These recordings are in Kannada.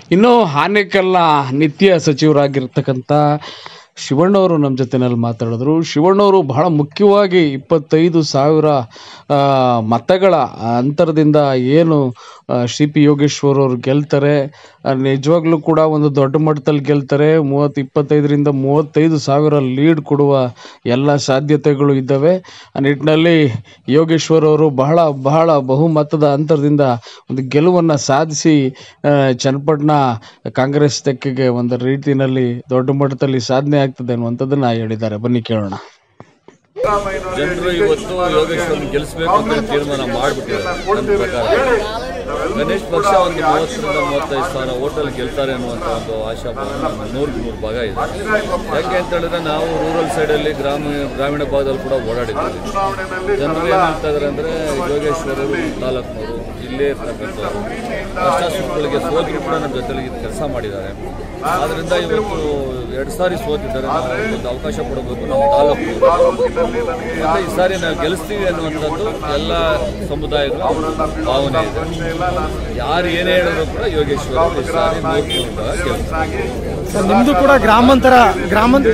ಇನ್ನು ಆನೇಕಲ್ನ ನಿತ್ಯ ಸಚಿವರಾಗಿರ್ತಕ್ಕಂಥ ಶಿವಣ್ಣವರು ನಮ್ಮ ಜೊತೆನಲ್ಲಿ ಮಾತಾಡಿದ್ರು ಶಿವಣ್ಣವರು ಬಹಳ ಮುಖ್ಯವಾಗಿ ಇಪ್ಪತ್ತೈದು ಸಾವಿರ ಆ, ಮತಗಳ ಅಂತರದಿಂದ ಏನು ಶ್ರೀ ಪಿ ಯೋಗೇಶ್ವರ್ ಅವರು ಗೆಲ್ತಾರೆ ಆ, ನಿಜವಾಗ್ಲೂ ಕೂಡ ಒಂದು ದೊಡ್ಡ ಮಟ್ಟದಲ್ಲಿ ಗೆಲ್ತಾರೆ ಮೂವತ್ತು ಇಪ್ಪತ್ತೈದರಿಂದ ಮೂವತ್ತೈದು ಸಾವಿರ ಲೀಡ್ ಕೊಡುವ ಎಲ್ಲ ಸಾಧ್ಯತೆಗಳು ಇದ್ದಾವೆ ಆ ನಿಟ್ಟಿನಲ್ಲಿ ಯೋಗೇಶ್ವರ್ ಅವರು ಬಹಳ ಬಹಳ ಬಹುಮತದ ಅಂತರದಿಂದ ಒಂದು ಗೆಲುವನ್ನು ಸಾಧಿಸಿ ಆ, ಚನ್ನಪಟ್ಟಣ ಕಾಂಗ್ರೆಸ್ ತೆಕ್ಕೆಗೆ ಒಂದು ರೀತಿಯಲ್ಲಿ ದೊಡ್ಡ ಮಟ್ಟದಲ್ಲಿ ಸಾಧನೆ ಆಗ್ತದೆ ಅನ್ನುವಂಥದ್ದನ್ನ ಹೇಳಿದ್ದಾರೆ ಬನ್ನಿ ಕೇಳೋಣ ಜನರು ಇವತ್ತು ಯೋಗೇಶ್ವರನ್ ಗೆಲ್ಲಿಸಬೇಕು ಅಂತ ತೀರ್ಮಾನ ಮಾಡಿಬಿಟ್ಟಿದ್ದಾರೆ ನನ್ನ ಪ್ರಕಾರ ಗಣೇಶ್ ಪಕ್ಷ ಒಂದು ಮೂವತ್ತರಿಂದ ಮೂವತ್ತೈದು ಸಾವಿರ ಓಟಲ್ಲಿ ಗೆಲ್ತಾರೆ ಅನ್ನುವಂಥ ಒಂದು ಆಶಾಭಾವನೆ ನೂರಕ್ಕೆ ನೂರು ಭಾಗ ಇದೆ ಯಾಕೆ ಅಂತ ಹೇಳಿದ್ರೆ ನಾವು ರೂರಲ್ ಸೈಡಲ್ಲಿ ಗ್ರಾಮ ಗ್ರಾಮೀಣ ಭಾಗದಲ್ಲಿ ಕೂಡ ಓಡಾಡಿದ್ದೀವಿ ಜನರು ಏನು ಹೇಳ್ತಾ ಇದ್ದಾರೆ ಅಂದರೆ ಯೋಗೇಶ್ವರರು ತಾಲೂಕ್ನವರು ಇಲ್ಲೇ ಇರ್ತಕ್ಕಂಥವ್ರು ಕಷ್ಟ ಸುಖಗಳಿಗೆ ಸೋತರು ಕೂಡ ನಮ್ಮ ಜೊತೆಲಿ ಕೆಲಸ ಮಾಡಿದ್ದಾರೆ ಆದ್ದರಿಂದ ಇವತ್ತು ಎರಡು ಸಾರಿ ಸೋತಿದ್ದಾರೆ ನಾವು ಒಂದು ಅವಕಾಶ ಕೊಡಬೇಕು ನಮ್ಮ ತಾಲೂಕು ಮತ್ತೆ ಈ ಸಾರಿ ನಾವು ಗೆಲ್ಲಿಸ್ತೀವಿ ಅನ್ನುವಂಥದ್ದು ಎಲ್ಲ ಸಮುದಾಯಗಳ ಭಾವನೆ ಇದೆ ಯಾರು ಏನೇ ಹೇಳಿದ್ರು ಕೂಡ ಯೋಗೇಶ್ವರ ಈ ಸಾರಿ ನೂರಕ್ಕೆ ನೂರು ಭಾಗ ಗೆಲ್ತಾರೆ. ಸರ್ ನಿಮ್ದು ಕೂಡ ಗ್ರಾಮಾಂತರ ಗ್ರಾಮಾಂತರ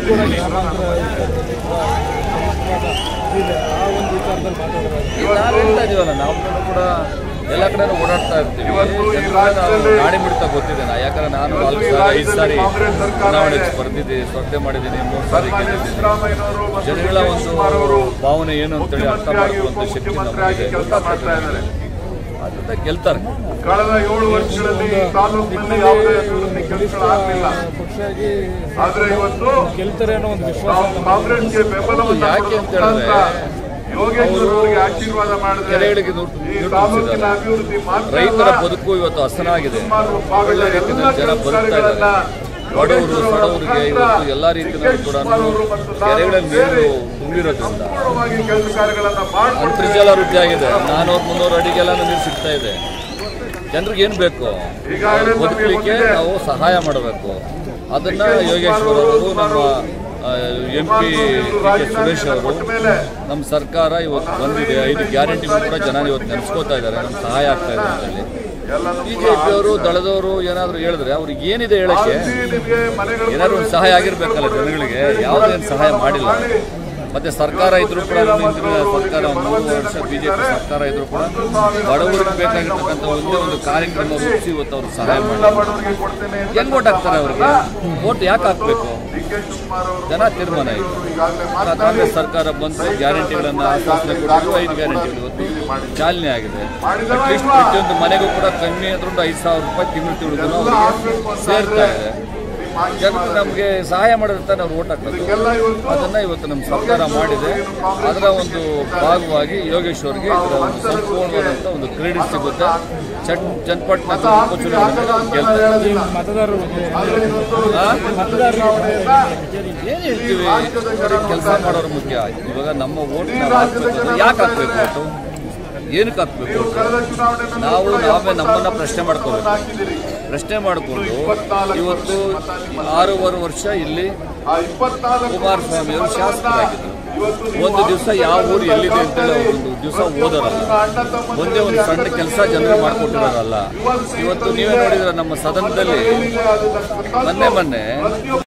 ಈಗ ನಾವು ಹೇಳ್ತಾ ಇದೀವಲ್ಲ ನಾವು ಕೂಡ ಎಲ್ಲ ಕಡೆ ಓಡಾಡ್ತಾ ಇರ್ತೀವಿ ಜನರಿಗೆ ನಾವು ಗಾಡಿ ಮಿಡ್ತಾ ಗೊತ್ತಿದೆ ನಾ ಯಾಕಂದ್ರೆ ನಾನು ನಾಲ್ಕು ಸಾರಿ ಐದು ಸಾರಿ ಚುನಾವಣೆ ಸ್ಪರ್ಧಿದ್ದೀನಿ ಸ್ಪರ್ಧೆ ಮಾಡಿದ್ದೀನಿ ಮೂರು ಸಾರಿ ಗೆದ್ದಿದ್ದೀನಿ ಜನಗಳ ಒಂದು ಭಾವನೆ ಏನು ಅಂತೇಳಿ ಅರ್ಥ ಮಾಡ್ಕೊಳ್ಳುವಂಥ ಶಕ್ತಿ ನಮಗಿದೆ ಗೊತ್ತಾಗ್ತದೆ ಅದರಿಂದ ಗೆಲ್ತಾರೆ ಕಳೆದ ಏಳು ವರ್ಷಗಳಲ್ಲಿ ಈ ತಾಲೂಕಿನಲ್ಲಿ ಯಾವುದೇ ಅಭಿವೃದ್ಧಿ ಕೆಲಸಗಳಾಗಲಿಲ್ಲ ಆದ್ರೆ ಇವತ್ತು ಗೆಲ್ತಾರೆ ಅನ್ನೋ ಒಂದು ವಿಶ್ವಾಸ ನಾವು ಕಾಂಗ್ರೆಸ್ಗೆ ಬೆಂಬಲವನ್ನು ಯಾಕೆ ಅಂತ ಹೇಳಿದ್ರೆ ಯೋಗೇಶ್ವರ್ ಅವರಿಗೆ ಆಶೀರ್ವಾದ ಮಾಡಿದ್ರೆ ಕೆರೆಗಳಿಗೆ ದುಡ್ಡು ಈ ದುಡ್ಡು ತಾಲೂಕಿನ ತುಂಬಿಸಿದ್ದಾರೆ. ಅಭಿವೃದ್ಧಿ ಮಾತ್ರ ರೈತರ ಅಲ್ಲ, ಬದುಕು ಇವತ್ತು ಹಸನಾಗಿದೆ ಸುಮಾರು ಭಾಗದ ಒಳ್ಳೆ ಎಲ್ಲ ರೀತಿಯಲ್ಲಿ ಜನ ಬದುಕ್ತಾ ಕೆಲಸಗಳನ್ನ ಇದ್ದಾರೆ ಬಡವರು ಬಡವರಿಗೆ ಇವತ್ತು ಎಲ್ಲ ರೀತಿಯಲ್ಲಿ ಕೂಡ ಕೆರೆಗಳಲ್ಲಿ ನೀರು ತುಂಬಿರೋದ್ರಿಂದ ಸಂಪೂರ್ಣವಾಗಿ ಕೆಲಸ ಕಾರ್ಯಗಳನ್ನ ಮಾಡ್ಕೊಂಡು ಅಂತರ್ಜಲ ವೃದ್ಧಿ ಆಗಿದೆ ನಾನೂರು ಮುನ್ನೂರು ಅಡಿಗೆಲ್ಲ ನೀರು ಸಿಗ್ತಾ ಇದೆ ಜನರಿಗೆ ಏನು ಬೇಕು ಅವ್ರು ಬದುಕಲಿಕ್ಕೆ ನಾವು ಸಹಾಯ ಮಾಡಬೇಕು ಅದನ್ನ ಯೋಗೇಶ್ವರ್ ಅವರು ನಮ್ಮ ಎಂ ಪಿ ಸುರೇಶ್ ಅವರು ನಮ್ಮ ಸರ್ಕಾರ ಇವತ್ತು ಬಂದಿದೆ ಐದು ಗ್ಯಾರಂಟಿ ಕೂಡ ಜನ ಇವತ್ತು ನೆನೆಸ್ಕೋತಾ ಇದ್ದಾರೆ ನಮ್ಮ ಸಹಾಯ ಆಗ್ತಾ ಇದೆ ಅಂತ ಹೇಳಿ ಬಿಜೆಪಿ ಅವರು ದಳದವರು ಏನಾದರೂ ಹೇಳಿದ್ರೆ ಅವ್ರಿಗೆ ಏನಿದೆ ಹೇಳಕ್ಕೆ ನಿಮಗೆ ಮನೆಗಳು ಏನಾದ್ರು ಒಂದು ಸಹಾಯ ಆಗಿರ್ಬೇಕಲ್ಲ ಜನಗಳಿಗೆ ಯಾವುದೇನು ಸಹಾಯ ಮಾಡಿಲ್ಲ ಮತ್ತೆ ಸರ್ಕಾರ ಇದ್ರೂ ಕೂಡ ನಮ್ಮ ಹಿಂದಿನ ಸರ್ಕಾರ ಒಂದು ಮೂರು ವರ್ಷ ಬಿಜೆಪಿ ಸರ್ಕಾರ ಇದ್ರೂ ಕೂಡ ಬಡವರಿಗೆ ಬೇಕಾಗಿರ್ತಕ್ಕಂಥ ಒಂದೇ ಒಂದು ಕಾರ್ಯಕ್ರಮ ರೂಪಿಸಿ ಇವತ್ತು ಅವ್ರಿಗೆ ಸಹಾಯ ಮಾಡಿ ಬಡವರಿಗೆ ಕೊಡ್ತೇನೆ ಅಂತ ಹೆಂಗ್ ಓಟ್ ಹಾಕ್ತಾರೆ ಅವ್ರಿಗೆ ಓಟ್ ಯಾಕೆ ಹಾಕ್ಬೇಕು ಡಿ ಕೆ ಶಿವಕುಮಾರ್ ಅವರು ಜನ ತೀರ್ಮಾನ ಇದೆ ಈಗಾಗಲೇ ಕಾಂಗ್ರೆಸ್ ಸರ್ಕಾರ ಬಂದು ಗ್ಯಾರಂಟಿಗಳನ್ನು ಆಶ್ವಾಸನೆ ಕೊಟ್ಟಿದ್ರು ಐದು ಗ್ಯಾರಂಟಿಗಳು ಇವತ್ತು ಚಾಲನೆ ಆಗಿದೆ ಅಟ್ಲೀಸ್ಟ್ ಪ್ರತಿಯೊಂದು ಮನೆಗೂ ಕೂಡ ಕಮ್ಮಿ ಅಂದ್ರೆ ಒಂದು ಐದು ಸಾವಿರ ರೂಪಾಯಿ ತಿಂಗಳು ತಿಂಗಳು ಅವರಿಗೆ ಸೇರ್ತಾ ಇದೆ ಜನರು ನಮಗೆ ಸಹಾಯ ಮಾಡಿರ್ತಾನೆ ಅವ್ರು ಓಟ್ ಹಾಕ್ಬೇಕು ಅದನ್ನ ಇವತ್ತು ನಮ್ಮ ಸರ್ಕಾರ ಮಾಡಿದೆ ಅದರ ಒಂದು ಭಾಗವಾಗಿ ಯೋಗೇಶ್ವರ್ಗೆ ಇದರ ಒಂದು ಸಂಪೂರ್ಣವಾದಂಥ ಒಂದು ಕ್ರೆಡಿಟ್ ಸಿಗುತ್ತೆ ಚಟ್ ಚನ್ನಪಟ್ಟಣ ಉಪಚುನಾವಣೆ ಗೆಲ್ತಾರೆ ಮತದಾರರು ಆ? ಏನ್ ಹೇಳ್ತೀವಿ ಕೆಲಸ ಮಾಡೋರು ಮುಖ್ಯ ಇವಾಗ ನಮ್ಮ ಓಟ್ ನಾವು ಹಾಕ್ಬೇಕು ಯಾಕೆ ಹಾಕ್ಬೇಕು ಓಟು ಏನಕ್ಕೆ ಹಾಕ್ಬೇಕು vote? ಕಳೆದ ಚುನಾವಣೆ ನಾವು ನಾವೇ ನಮ್ಮನ್ನ ಪ್ರಶ್ನೆ ಮಾಡ್ಕೋಬೇಕು ಪ್ರಶ್ನೆ ಮಾಡಿಕೊಂಡು ಇವತ್ತು ಆರೂವರೆ ವರ್ಷ ಇಲ್ಲಿ ಆ ಇಪ್ಪತ್ನಾಲ್ಕು ಕುಮಾರಸ್ವಾಮಿ ಅವರು ಶಾಸಕರಾಗಿದ್ದರು ಒಂದು ದಿವಸ ಯಾವ ಊರು ಎಲ್ಲಿದೆ ಅಂತೇಳಿ ಅವ್ರು ಒಂದು ದಿವಸ ಓದೋರಲ್ಲ ಒಂದೇ ಒಂದು ಸಣ್ಣ ಕೆಲಸ ಜನರಿಗೆ ಮಾಡಿಕೊಟ್ಟಿರೋರಲ್ಲ ಇವತ್ತು ನೀವೇ ನೋಡಿದ್ರೆ ನಮ್ಮ ಸದನದಲ್ಲಿ ಮೊನ್ನೆ ಮೊನ್ನೆ